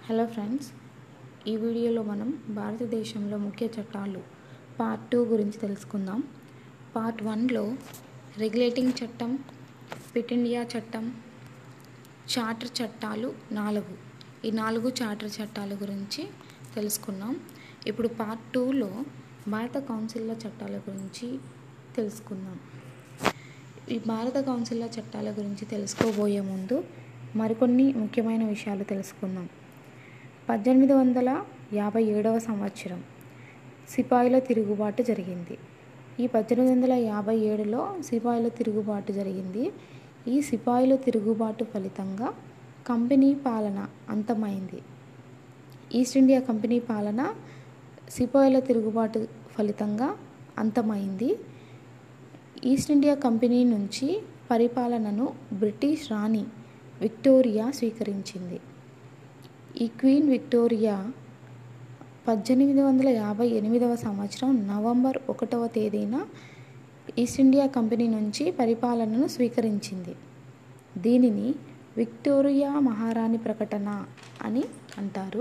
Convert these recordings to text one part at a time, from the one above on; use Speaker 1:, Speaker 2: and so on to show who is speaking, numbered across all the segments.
Speaker 1: hello friends ఈ వీడియోలో మనం భారతదేశంలో ముఖ్య చట్టాలు పార్ట్ టూ గురించి తెలుసుకుందాం పార్ట్ వన్లో రెగ్యులేటింగ్ చట్టం పిట్ ఇండియా చట్టం చార్టర్ చట్టాలు నాలుగు ఈ నాలుగు చార్టర్ చట్టాల గురించి తెలుసుకున్నాం ఇప్పుడు పార్ట్ టూలో భారత కౌన్సిల్ల చట్టాల గురించి తెలుసుకుందాం ఈ భారత కౌన్సిల్ల చట్టాల గురించి తెలుసుకోబోయే ముందు మరికొన్ని ముఖ్యమైన విషయాలు తెలుసుకుందాం పద్దెనిమిది వందల యాభై ఏడవ సంవత్సరం సిపాయిల తిరుగుబాటు జరిగింది ఈ పద్దెనిమిది వందల యాభై ఏడులో సిపాయిల తిరుగుబాటు జరిగింది ఈ సిపాయిల తిరుగుబాటు ఫలితంగా కంపెనీ పాలన అంతమైంది ఈస్ట్ ఇండియా కంపెనీ పాలన సిపాయిల తిరుగుబాటు ఫలితంగా అంతమైంది ఈస్ట్ ఇండియా కంపెనీ నుంచి పరిపాలనను బ్రిటిష్ రాణి విక్టోరియా స్వీకరించింది ఈ క్వీన్ విక్టోరియా పద్దెనిమిది వందల యాభై ఎనిమిదవ సంవత్సరం నవంబర్ ఒకటవ తేదీన ఈస్ట్ ఇండియా కంపెనీ నుంచి పరిపాలనను స్వీకరించింది దీనిని విక్టోరియా మహారాణి ప్రకటన అని అంటారు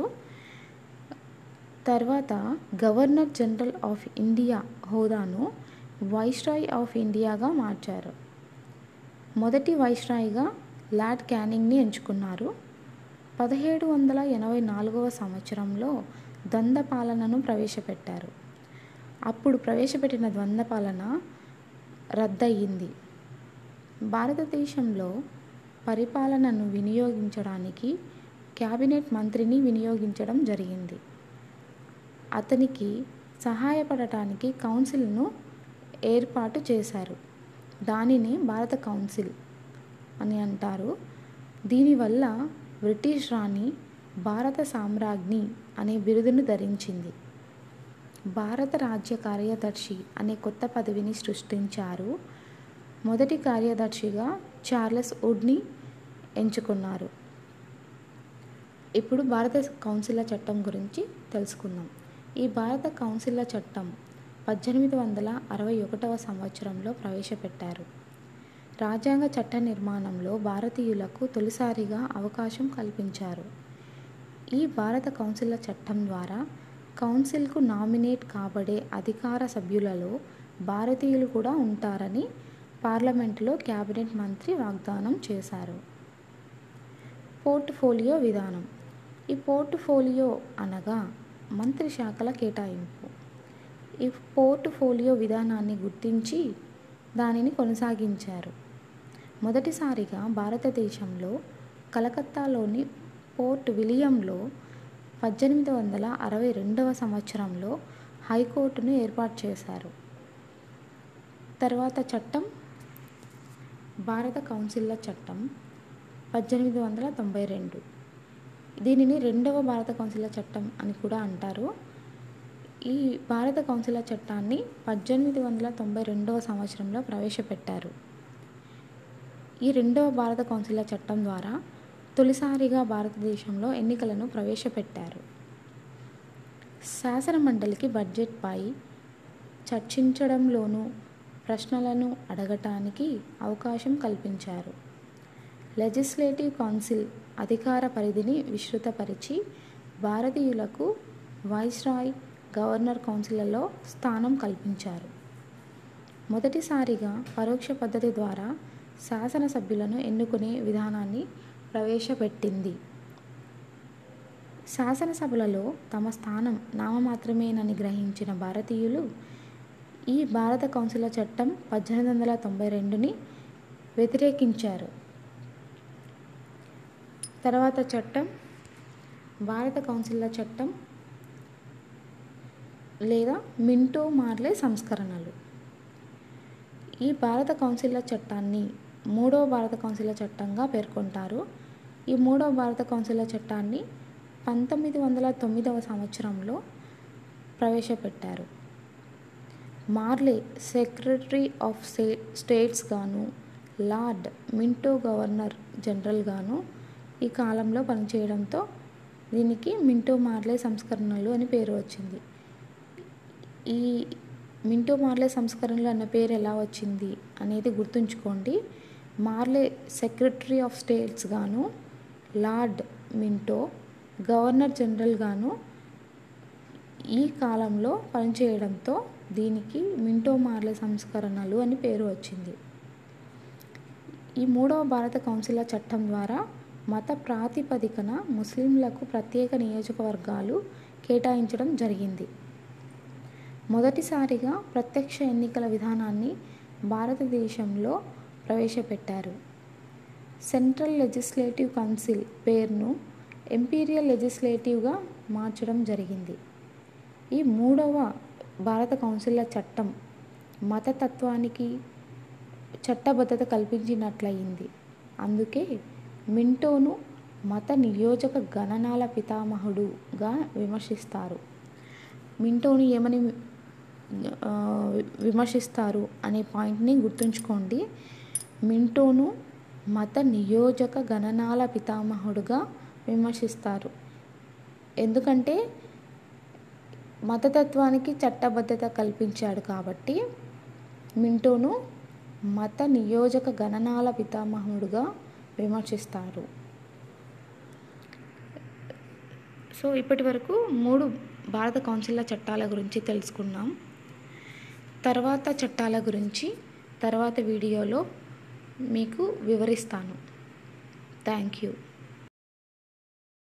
Speaker 1: తర్వాత గవర్నర్ జనరల్ ఆఫ్ ఇండియా హోదాను వైస్రాయ్ ఆఫ్ ఇండియాగా మార్చారు మొదటి వైస్రాయ్గా లార్డ్ క్యానింగ్ని ఎంచుకున్నారు పదిహేడు వందల ఎనభై నాలుగవ సంవత్సరంలో ద్వంద్వ పాలనను ప్రవేశపెట్టారు అప్పుడు ప్రవేశపెట్టిన ద్వంద్వ పాలన రద్దయింది భారతదేశంలో పరిపాలనను వినియోగించడానికి క్యాబినెట్ మంత్రిని వినియోగించడం జరిగింది అతనికి సహాయపడటానికి కౌన్సిల్ను ఏర్పాటు చేశారు దానిని భారత కౌన్సిల్ అని అంటారు దీనివల్ల బ్రిటిష్ రాణి భారత సామ్రాజ్ఞి అనే బిరుదును ధరించింది భారత రాజ్య కార్యదర్శి అనే కొత్త పదవిని సృష్టించారు మొదటి కార్యదర్శిగా చార్లెస్ వుడ్ని ఎంచుకున్నారు ఇప్పుడు భారత కౌన్సిల్ల చట్టం గురించి తెలుసుకుందాం ఈ భారత కౌన్సిల్ల చట్టం పద్దెనిమిది వందల అరవై ఒకటవ సంవత్సరంలో ప్రవేశపెట్టారు రాజ్యాంగ చట్ట నిర్మాణంలో భారతీయులకు తొలిసారిగా అవకాశం కల్పించారు ఈ భారత కౌన్సిల్ల చట్టం ద్వారా కౌన్సిల్కు నామినేట్ కాబడే అధికార సభ్యులలో భారతీయులు కూడా ఉంటారని పార్లమెంటులో క్యాబినెట్ మంత్రి వాగ్దానం చేశారు పోర్ట్ఫోలియో విధానం ఈ పోర్ట్ఫోలియో అనగా మంత్రి శాఖల కేటాయింపు ఈ పోర్ట్ఫోలియో విధానాన్ని గుర్తించి దానిని కొనసాగించారు మొదటిసారిగా భారతదేశంలో కలకత్తాలోని పోర్ట్ విలియంలో పద్దెనిమిది వందల అరవై రెండవ సంవత్సరంలో హైకోర్టును ఏర్పాటు చేశారు తర్వాత చట్టం భారత కౌన్సిల్ల చట్టం పద్దెనిమిది వందల తొంభై రెండు దీనిని రెండవ భారత కౌన్సిల్ల చట్టం అని కూడా అంటారు ఈ భారత కౌన్సిల్ల చట్టాన్ని పద్దెనిమిది వందల తొంభై రెండవ సంవత్సరంలో ప్రవేశపెట్టారు ఈ రెండవ భారత కౌన్సిల్ల చట్టం ద్వారా తొలిసారిగా భారతదేశంలో ఎన్నికలను ప్రవేశపెట్టారు శాసన మండలికి బడ్జెట్పై చర్చించడంలోనూ ప్రశ్నలను అడగటానికి అవకాశం కల్పించారు లెజిస్లేటివ్ కౌన్సిల్ అధికార పరిధిని విస్తృతపరిచి భారతీయులకు వైస్రాయ్ గవర్నర్ కౌన్సిల్లో స్థానం కల్పించారు మొదటిసారిగా పరోక్ష పద్ధతి ద్వారా శాసనసభ్యులను ఎన్నుకునే విధానాన్ని ప్రవేశపెట్టింది శాసనసభలలో తమ స్థానం నామమాత్రమేనని గ్రహించిన భారతీయులు ఈ భారత కౌన్సిల్ చట్టం పద్దెనిమిది వందల తొంభై రెండుని వ్యతిరేకించారు తర్వాత చట్టం భారత కౌన్సిల్ల చట్టం లేదా మింటో మార్లే సంస్కరణలు ఈ భారత కౌన్సిల్ల చట్టాన్ని మూడవ భారత కౌన్సిల్ల చట్టంగా పేర్కొంటారు ఈ మూడవ భారత కౌన్సిల్ల చట్టాన్ని పంతొమ్మిది వందల తొమ్మిదవ సంవత్సరంలో ప్రవేశపెట్టారు Morley secretary of state states గాను లార్డ్ మింటో గవర్నర్ జనరల్ గాను ఈ కాలంలో పనిచేయడంతో దీనికి మింటో మార్లే సంస్కరణలు అని పేరు వచ్చింది ఈ మింటో మార్లే సంస్కరణలు అన్న పేరు ఎలా వచ్చింది అనేది గుర్తుంచుకోండి మార్లే సెక్రటరీ ఆఫ్ స్టేట్స్ గాను లార్డ్ మింటో గవర్నర్ జనరల్గాను ఈ కాలంలో పనిచేయడంతో దీనికి మింటో మార్లే సంస్కరణలు అని పేరు వచ్చింది ఈ మూడవ భారత కౌన్సిల్ చట్టం ద్వారా మత ప్రాతిపదికన ముస్లింలకు ప్రత్యేక నియోజకవర్గాలు కేటాయించడం జరిగింది మొదటిసారిగా ప్రత్యక్ష ఎన్నికల విధానాన్ని భారతదేశంలో ప్రవేశపెట్టారు సెంట్రల్ లెజిస్లేటివ్ కౌన్సిల్ పేరును ఎంపీరియల్ లెజిస్లేటివ్గా మార్చడం జరిగింది ఈ మూడవ భారత కౌన్సిల్ల చట్టం మతతత్వానికి చట్టబద్ధత కల్పించినట్లయింది అందుకే మింటోను మత నియోజక గణనాల పితామహుడుగా విమర్శిస్తారు మింటోను ఏమని విమర్శిస్తారు అనే పాయింట్ని గుర్తుంచుకోండి మింటోను మత నియోజక గణనాల పితామహుడుగా విమర్శిస్తారు ఎందుకంటే మతతత్వానికి చట్టబద్ధత కల్పించాడు కాబట్టి మింటోను మత నియోజక గణనాల పితామహుడుగా విమర్శిస్తారు సో ఇప్పటి వరకు మూడు భారత కౌన్సిల్ల చట్టాల గురించి తెలుసుకున్నాం తర్వాత చట్టాల గురించి తర్వాత వీడియోలో మీకు వివరిస్తాను థ్యాంక్ యూ